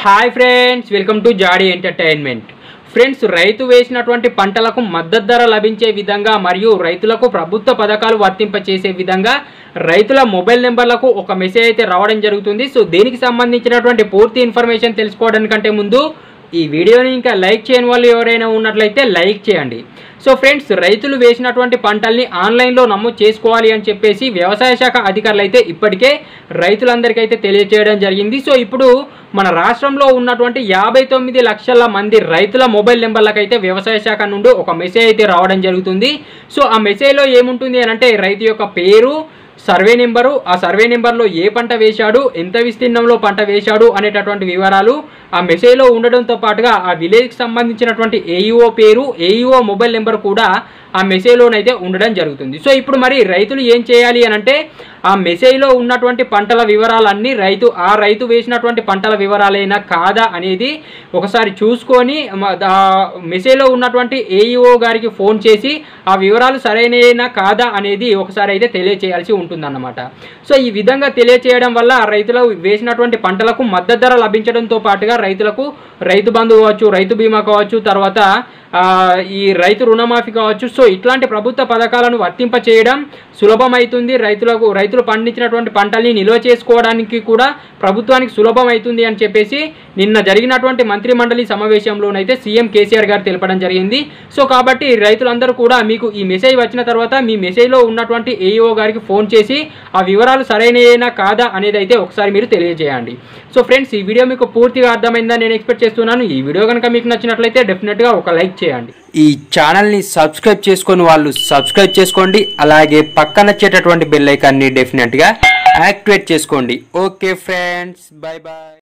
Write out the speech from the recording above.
hi friends welcome to Jadi entertainment friends రైతు వేసినటువంటి పంటలకు మద్దతు ధర లభించే విధంగా మరియు రైతులకు ప్రభుత్వ పథకాలు వర్తింపచేసే విధంగా రైతుల మొబైల్ నెంబర్లకు ఒక మెసేజ్ అయితే రావడం జరుగుతుంది సో దీనికి సంబంధించినటువంటి పూర్తి ఇన్ఫర్మేషన్ తెలుసుకోవడానికంటే ముందు ఈ వీడియోని ఇంకా లైక్ చేయని వాళ్ళు ఎవరైనా ఉన్నట్లయితే లైక్ చేయండి సో ఫ్రెండ్స్ రైతులు వేసినటువంటి పంటల్ని ఆన్లైన్లో నమోదు చేసుకోవాలి అని చెప్పేసి వ్యవసాయ శాఖ అధికారులు అయితే ఇప్పటికే రైతులందరికీ అయితే తెలియజేయడం జరిగింది సో ఇప్పుడు మన రాష్ట్రంలో ఉన్నటువంటి యాభై తొమ్మిది లక్షల మంది రైతుల మొబైల్ నెంబర్లకైతే వ్యవసాయ శాఖ నుండి ఒక మెసేజ్ అయితే రావడం జరుగుతుంది సో ఆ మెసేజ్లో ఏముంటుంది అని అంటే రైతు యొక్క పేరు సర్వే నెంబరు ఆ సర్వే నెంబర్లో ఏ పంట వేశాడు ఎంత విస్తీర్ణంలో పంట వేశాడు అనేటటువంటి వివరాలు ఆ మెసేజ్లో ఉండడంతో పాటుగా ఆ విలేజ్కి సంబంధించినటువంటి ఏఈఓ పేరు ఏఈఓ మొబైల్ నెంబర్ కూడా ఆ మెసేజ్లోనైతే ఉండడం జరుగుతుంది సో ఇప్పుడు మరి రైతులు ఏం చేయాలి అని అంటే ఆ మెసేజ్లో ఉన్నటువంటి పంటల వివరాలన్నీ రైతు ఆ రైతు వేసినటువంటి పంటల వివరాలైనా కాదా అనేది ఒకసారి చూసుకొని మ- ఆ మెసేజ్లో ఉన్నటువంటి ఏఈఓ గారికి ఫోన్ చేసి ఆ వివరాలు సరైననా కాదా అనేది ఒకసారి అయితే తెలియచేయాల్సి ఉంటుందన్నమాట సో ఈ విధంగా తెలియచేయడం వల్ల రైతులు వేసినటువంటి పంటలకు మద్దతు ధర లభించడంతో పాటుగా రైతులకు రైతు బంధు కావచ్చు రైతు బీమా కావచ్చు తర్వాత ఆ, ఈ రైతు రుణమాఫీ కావచ్చు సో ఇట్లాంటి ప్రభుత్వ పథకాలను వర్తింప చేయడం సులభమవుతుంది రైతులకు రైతులు పండించినటువంటి పంటల్ని నిల్వ చేసుకోవడానికి కూడా ప్రభుత్వానికి సులభం అవుతుంది అని చెప్పేసి నిన్న జరిగినటువంటి మంత్రి మండలి సమావేశంలోనైతే సీఎం కేసీఆర్ గారు తెలపడం జరిగింది సో కాబట్టి రైతులందరూ కూడా మీకు ఈ మెసేజ్ వచ్చిన తర్వాత మీ మెసేజ్లో ఉన్నటువంటి ఏఈఓ గారికి ఫోన్ చేసి ఆ వివరాలు సరైనయేనా కాదా అనేది అయితే ఒకసారి మీరు తెలియజేయండి సో ఫ్రెండ్స్ ఈ వీడియో మీకు పూర్తిగా అర్థమైందని నేను ఎక్స్పెక్ట్ చేస్తున్నాను ఈ వీడియో కనుక మీకు నచ్చినట్లయితే డెఫినెట్గా ఒక లైక్ చేయండి ఈ ఛానల్ని సబ్స్క్రైబ్ చేసుకొని వాళ్ళు సబ్స్క్రైబ్ చేసుకోండి అలాగే పక్కన వచ్చేటటువంటి బెల్ ఐకాన్ని డెఫినెట్గా యాక్టివేట్ చేసుకోండి ఓకే ఫ్రెండ్స్ బాయ్ బాయ్